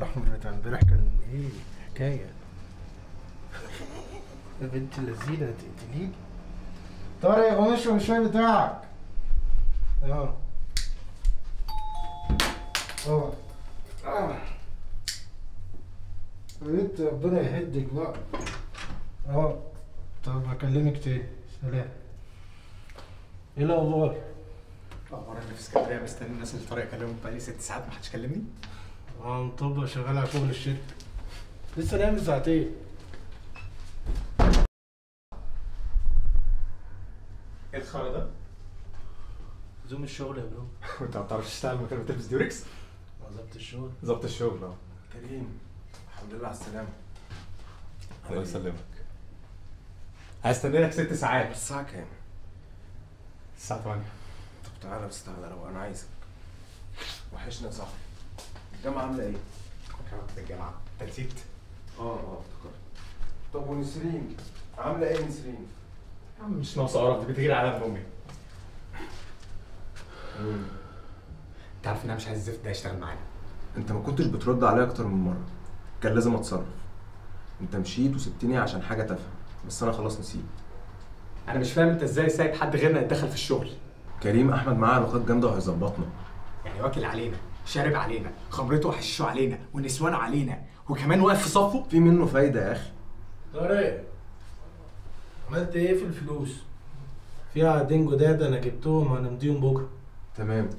الاحمر بتاع امبارح كان ايه حكايه يا بنت اللذينه تقتليني طارق قوم اشرب الشاي بتاعك اه اه اه يا بنت ربنا يهدك بقى اه طب اكلمك تاني سلام ايه الاخبار؟ اخبار انا في اسكندريه مستني الناس اللي طارق اكلمهم بقالي ست ساعات ما حدش كلمني اه مطبق شغال على شغل الشركه لسه نايم من ساعتين ايه الخرا ده؟ زوم الشغل يا برو وانت ما بتعرفش تشتغل من غير ما تلبس ديوركس؟ ظبط الشغل ظبط الشغل اه كريم الحمد لله على السلامة الله يسلمك هستنى لك ست ساعات الساعة كام؟ الساعه 8 طب تعالى بس تعالى لو أنا عايزك وحشنا يا صاحبي الجامعة عاملة إيه؟ كمان الجامعه انت نسيت اه اه افتكرت طب ونسرين عاملة إيه نسرين؟ يا عم مش ناقصه قرف دي بتجري على امي انت عارف ان انا مش عايز الزفت ده يشتغل معانا أنت ما كنتش بترد عليا أكتر من مرة كان لازم أتصرف أنت مشيت وسبتني عشان حاجة تافهة بس أنا خلاص نسيت انا مش فاهم انت ازاي سايب حد غيرنا يتدخل في الشغل كريم أحمد معاه علاقات جامدة وهيظبطنا يعني واكل علينا شارب علينا خمرته وحششه علينا ونسوانه علينا وكمان واقف في صفه في منه فايدة يا أخي طارق عملت ايه في الفلوس؟ في عقدين جداد انا جبتهم هنمضيهم بكره تمام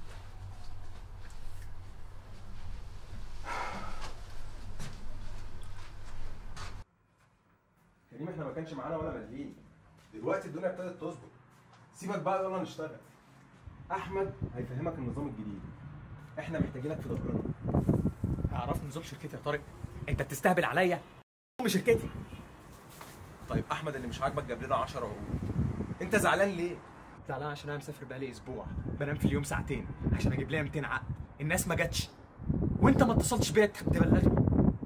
كريم احنا ما كانش معانا ولا مليم دلوقتي الدنيا ابتدت تظبط سيبك بقى يلا نشتغل احمد هيفهمك النظام الجديد احنا محتاجينك في ظهرنا اعرف نظام شركتي يا طارق انت بتستهبل عليا ام شركتي طيب احمد اللي مش عاجبك جاب لنا 10 عقود انت زعلان ليه زعلان عشان انا مسافر بقالي اسبوع بنام في اليوم ساعتين عشان اجيب لها 200 عقد الناس ما جاتش وانت ما اتصلتش بيا تبلغني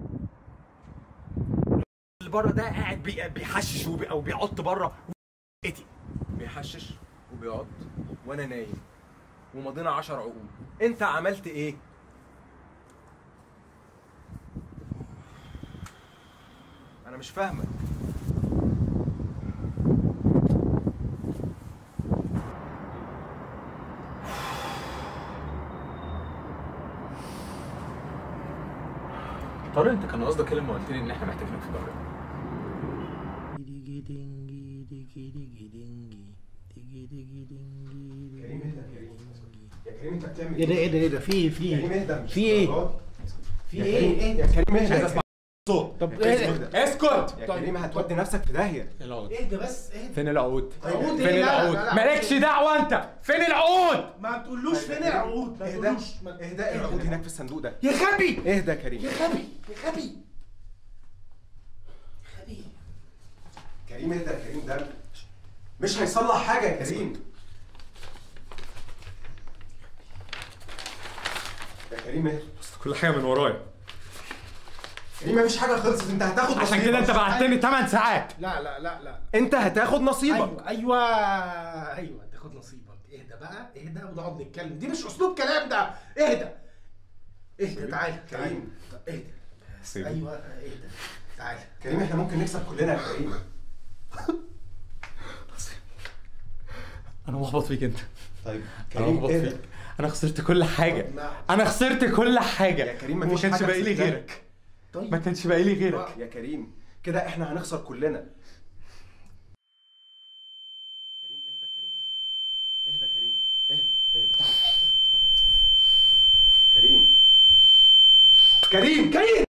اللي بره ده قاعد بي- بيحشش وبي- او بيعط بره اتي بيحشش وبيقعد وانا نايم ومضينا 10 عقود انت عملت ايه انا مش فاهمك طارق انت كان قصدك ايه لما قلت لي ان احنا محتاجينك في ظهرنا يا كريم انت بتعمل ايه ده ايه ده ايه ده في ايه في كريم ايه اهدى مش في ايه الدرجات دي. في يا ايه كريم يا كريم اهدى عايز اسمع صوت طب يا ايه كريم ده اهدى. اسكت يا كريم هتودي نفسك في داهيه العقود ايه ده بس ايه ده فين العقود عقود فين ايه؟ لا، لا، العقود لا، لا. مالكش دعوه انت فين العقود ما تقولوش فين العقود ما اهدى تقولوش ما- اهدى العقود هناك في الصندوق ده يا غبي اهدى يا كريم يا غبي يا غبي غبي كريم اهدى يا كريم ده مش هيصلح حاجه يا كريم يا كريم اهدى كل حاجه من ورايا كريم مفيش حاجه خلصت انت هتاخد عشان نصيبك. كده انت بعتني 8 ساعات لا لا لا لا انت هتاخد نصيبك ايوه ايوه ايوه تاخد نصيبك اهدى بقى اهدى ونقعد نتكلم دي مش اسلوب كلام ده اهدى اهدى تعالى تعالى كريم. اهدى سيبي. ايوه اهدى تعالى كريم احنا ممكن نكسب كلنا يا كريم انا محبط فيك انت طيب انا كريم محبط اهدى فيك انا خسرت كل حاجه طب ما- انا خسرت كل حاجه يا كريم وما مفيش كانش حاجة باقي لي تسدها. غيرك طيب ما كانش باقي لي غيرك يا كريم كده احنا هنخسر كلنا كريم اهدى كريم اهدى كريم اهدى اهدى كريم كريم كريم